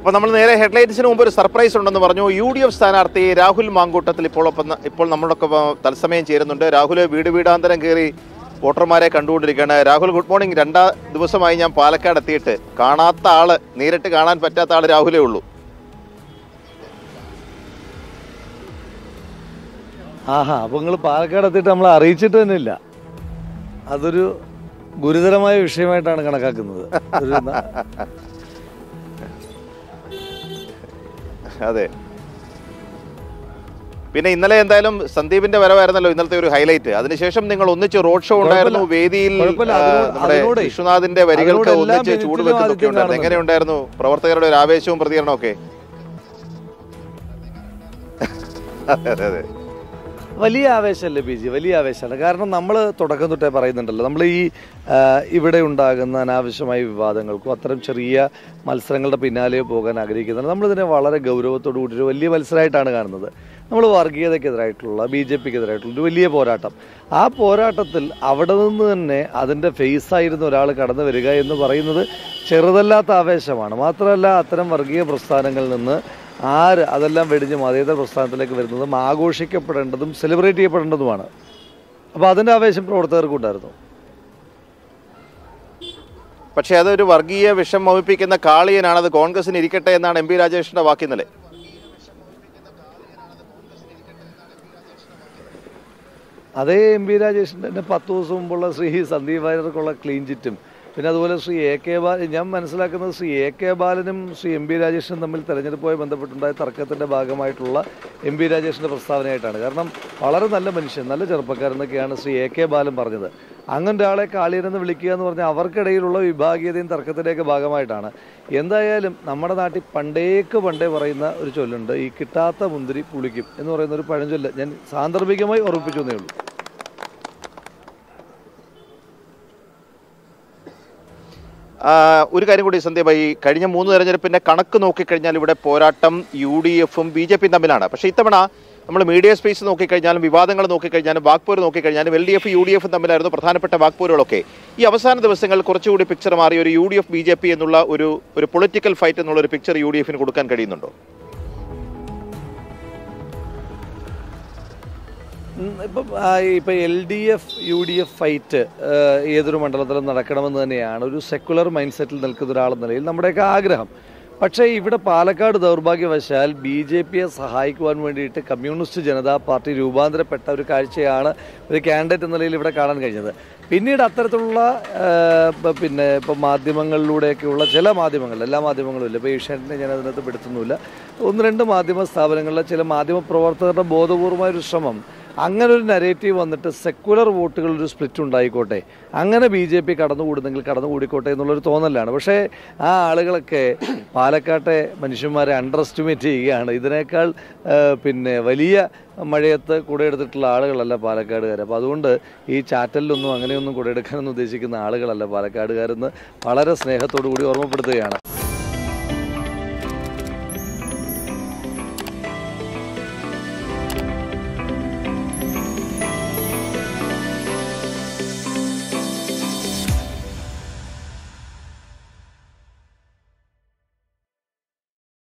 അപ്പോൾ നമ്മൾ നേരെ ഹെഡ്ലൈൻസിന് മുമ്പ് ഒരു സർപ്രൈസ് ഉണ്ടെന്ന് പറഞ്ഞു യു ഡി എഫ് സ്ഥാനാർത്ഥി രാഹുൽ മാങ്കൂട്ടത്തിൽ ഇപ്പോൾ ഒപ്പം ഇപ്പോൾ നമ്മളൊക്കെ തത്സമയം ചേരുന്നുണ്ട് രാഹുൽ വീട് വീടാന്തരം കയറി വോട്ടർമാരെ കണ്ടുകൊണ്ടിരിക്കുകയാണ് രാഹുൽ ഗുഡ് മോർണിംഗ് രണ്ടാം ദിവസമായി ഞാൻ പാലക്കാട് എത്തിയിട്ട് കാണാത്ത ആള് നേരിട്ട് കാണാൻ പറ്റാത്ത ആള് രാഹുലേ ഉള്ളൂ ആഹാ അപ്പൊ നിങ്ങൾ പാലക്കാട് എത്തിയിട്ട് നമ്മളെ അറിയിച്ചിട്ട് തന്നെ ഇല്ല അതൊരു ഗുരുതരമായ വിഷയമായിട്ടാണ് കണക്കാക്കുന്നത് ഒരു ന- അതെ പിന്നെ ഇന്നലെ എന്തായാലും സന്ദീപിന്റെ വരവായിരുന്നല്ലോ ഇന്നലത്തെ ഒരു ഹൈലൈറ്റ് അതിനുശേഷം നിങ്ങൾ ഒന്നിച്ച് റോഡ് ഷോ ഉണ്ടായിരുന്നു കുഴപ്പമില്ല. വേദിയിൽ കുഴപ്പമില്ല. ആ, അതിനോട് നമ്മുടെ അതിനോടെ- വിശ്വനാഥിന്റെ വരികൾക്ക് അതിനോട് എല്ലാ ഒന്നിച്ച് ചൂട് മിനിറ്റിലും വെക്കുന്നൊക്കെ ആദ്യം ഉണ്ടായിരുന്നു കാണുന്നുണ്ട്. എങ്ങനെയുണ്ടായിരുന്നു പ്രവർത്തകരുടെ ഒരു ആവേശവും പ്രതികരണവും ഒക്കെ അതെ അതെ അതെ വലിയ ആവേശമല്ലേ പി ജി വലിയ ആവേശമാണ് കാരണം നമ്മൾ തുടക്കം തൊട്ടേ പറയുന്നുണ്ടല്ലോ നമ്മൾ ഈ ആ, ഇവിടെ ഉണ്ടാകുന്ന അനാവശ്യമായ വിവാദങ്ങൾക്കും അത്തരം ചെറിയ മത്സരങ്ങളുടെ പിന്നാലെ പോകാൻ ആഗ്രഹിക്കുന്നുണ്ട് നമ്മളിതിനെ വളരെ ഗൗരവത്തോടു കൂടി ഒരു വലിയ മത്സരമായിട്ടാണ് കാണുന്നത് നമ്മൾ വർഗീയതയ്ക്കെതിരായിട്ടുള്ള ബി ജെ പിക്കെതിരായിട്ടുള്ള ഒരു വലിയ പോരാട്ടം ആ പോരാട്ടത്തിൽ അവിടെ നിന്ന് തന്നെ അതിൻ്റെ ഫേസായിരുന്ന ഒരാൾ കടന്നു വരിക എന്ന് പറയുന്നത് ചെറുതല്ലാത്ത ആവേശമാണ് മാത്രമല്ല അത്തരം വർഗീയ പ്രസ്ഥാനങ്ങളിൽ നിന്ന് ആര് അതെല്ലാം വെടിഞ്ഞ് മതേതര പ്രസ്ഥാനത്തിലേക്ക് വരുന്നതും ആഘോഷിക്കപ്പെടേണ്ടതും സെലിബ്രേറ്റ് ചെയ്യപ്പെടേണ്ടതുമാണ് അപ്പോൾ അതിൻ്റെ ആവേശം പ്രവർത്തകർക്കും ഉണ്ടായിരുന്നു പക്ഷേ അതൊരു വർഗീയ വിഷം വമിപ്പിക്കുന്ന കാളിയനാണ് അത് കോൺഗ്രസിന് ഇരിക്കട്ടെ എന്നാണ് എം പി രാജേഷിന്റെ വാക്കിന്നലെ അതേ എം പി രാജേഷിൻ്റെ തന്നെ പത്ത് ദിവസം മുമ്പുള്ള ശ്രീ സന്ദീപ് വാര്യർക്കുള്ള ക്ലീൻ ചിറ്റും പിന്നെ അതുപോലെ ശ്രീ എ കെ ബാലൻ ഞാൻ മനസ്സിലാക്കുന്നത് ശ്രീ എ കെ ബാലനും ശ്രീ എം പി രാജേഷനും തമ്മിൽ തെരഞ്ഞെടുപ്പുമായി ബന്ധപ്പെട്ടുണ്ടായ തർക്കത്തിൻ്റെ ഭാഗമായിട്ടുള്ള എം പി രാജേഷിൻ്റെ പ്രസ്താവനയായിട്ടാണ് കാരണം വളരെ നല്ല മനുഷ്യൻ നല്ല ചെറുപ്പക്കാരെന്നൊക്കെയാണ് ശ്രീ എ കെ ബാലൻ പറഞ്ഞത് അങ്ങനെ ഒരാളെ കാളിയനെന്ന് വിളിക്കുക എന്ന് പറഞ്ഞാൽ അവർക്കിടയിലുള്ള വിഭാഗീയതയും തർക്കത്തിൻ്റെയൊക്കെ ഭാഗമായിട്ടാണ് എന്തായാലും നമ്മുടെ നാട്ടിൽ പണ്ടേക്ക് പണ്ടേ പറയുന്ന ഒരു ചൊല്ലുണ്ട് ഈ കിട്ടാത്ത മുന്തിരി പുളിക്കും എന്ന് പറയുന്ന ഒരു പഴഞ്ചൊല്ല് ഞാൻ സാന്ദർഭികമായി ഓർമ്മിപ്പിച്ചു എന്നേ ഉള്ളൂ ആ, ഒരു കാര്യം കൂടി സന്ദീപ് ഈ കഴിഞ്ഞ മൂന്ന് തെരഞ്ഞെടുപ്പിന്റെ കണക്ക് നോക്കിക്കഴിഞ്ഞാൽ ഇവിടെ പോരാട്ടം യു ഡി എഫും ബി ജെ പിയും തമ്മിലാണ് പക്ഷേ ഇത്തവണ നമ്മൾ മീഡിയ സ്പേസ് നോക്കിക്കഴിഞ്ഞാലും വിവാദങ്ങൾ നോക്കിക്കഴിഞ്ഞാലും വാക്പോര് നോക്കിക്കഴിഞ്ഞാലും L D F U D എഫും തമ്മിലായിരുന്നു പ്രധാനപ്പെട്ട വാക്പോരുകളൊക്കെ ഈ അവസാന ദിവസങ്ങൾ കുറച്ചുകൂടി പിക്ചർ മാറി ഒരു U D F B J P എന്നുള്ള ഒരു ഒരു പൊളിറ്റിക്കൽ ഫൈറ്റ് എന്നുള്ള ഒരു പിക്ചർ യു ഡി എഫിന് കൊടുക്കാൻ കഴിയുന്നുണ്ടോ ഉം, ഇപ്പം ആ, ഇപ്പം L D F U D F fight ഏതൊരു മണ്ഡലത്തിലും നടക്കണമെന്ന് തന്നെയാണ് ഒരു സെക്കുലർ മൈൻഡ് സെറ്റിൽ നിൽക്കുന്ന ഒരാളെന്ന നിലയിൽ നമ്മുടെയൊക്കെ ആഗ്രഹം പക്ഷേ ഇവിടെ പാലക്കാട് ദൗർഭാഗ്യവശാൽ ബി ജെ പിയെ സഹായിക്കുവാൻ വേണ്ടിയിട്ട് കമ്മ്യൂണിസ്റ്റ് ജനതാ പാർട്ടി രൂപാന്തരപ്പെട്ട ഒരു കാഴ്ചയാണ് ഒരു കാൻഡിഡേറ്റ് എന്ന നിലയിൽ ഇവിടെ കാണാൻ കഴിഞ്ഞത് പിന്നീട് അത്തരത്തിലുള്ള ആ, പ- പിന്നെ ഇപ്പം മാധ്യമങ്ങളിലൂടെയൊക്കെയുള്ള ചില മാധ്യമങ്ങൾ എല്ലാ മാധ്യമങ്ങളും ഇല്ല ഇപ്പോൾ ഏഷ്യാനെറ്റിനെ ഞാൻ അതിനകത്ത് പെടുത്തുന്നില്ല ഒന്ന് രണ്ട് മാധ്യമ സ്ഥാപനങ്ങളിലെ ചില മാധ്യമ പ്രവർത്തകരുടെ ബോധപൂർവമായ ഒരു ശ്രമം അങ്ങനെ ഒരു നരേറ്റീവ് വന്നിട്ട് സെക്കുലർ വോട്ടുകൾ ഒരു സ്പ്ലിറ്റ് ഉണ്ടായിക്കോട്ടെ അങ്ങനെ ബി ജെ പി കടന്നുകൂടുന്നെങ്കിൽ കടന്നുകൂടിക്കോട്ടെ എന്നുള്ളൊരു തോന്നലാണ് പക്ഷേ ആ ആളുകളൊക്കെ പാലക്കാട്ടെ മനുഷ്യന്മാരെ അണ്ടർ എസ്റ്റിമേറ്റ് ചെയ്യുകയാണ് ഇതിനേക്കാൾ ആ, പിന്നെ വലിയ മഴയത്ത് കുടയെടുത്തിട്ടുള്ള ആളുകളല്ല പാലക്കാടുകാർ അപ്പോൾ അതുകൊണ്ട് ഈ ചാറ്റലിലൊന്നും അങ്ങനെയൊന്നും കുടയെടുക്കാനൊന്നും ഉദ്ദേശിക്കുന്ന ആളുകളല്ല പാലക്കാടുകാരെന്ന് വളരെ സ്നേഹത്തോടു കൂടി ഓർമ്മപ്പെടുത്തുകയാണ്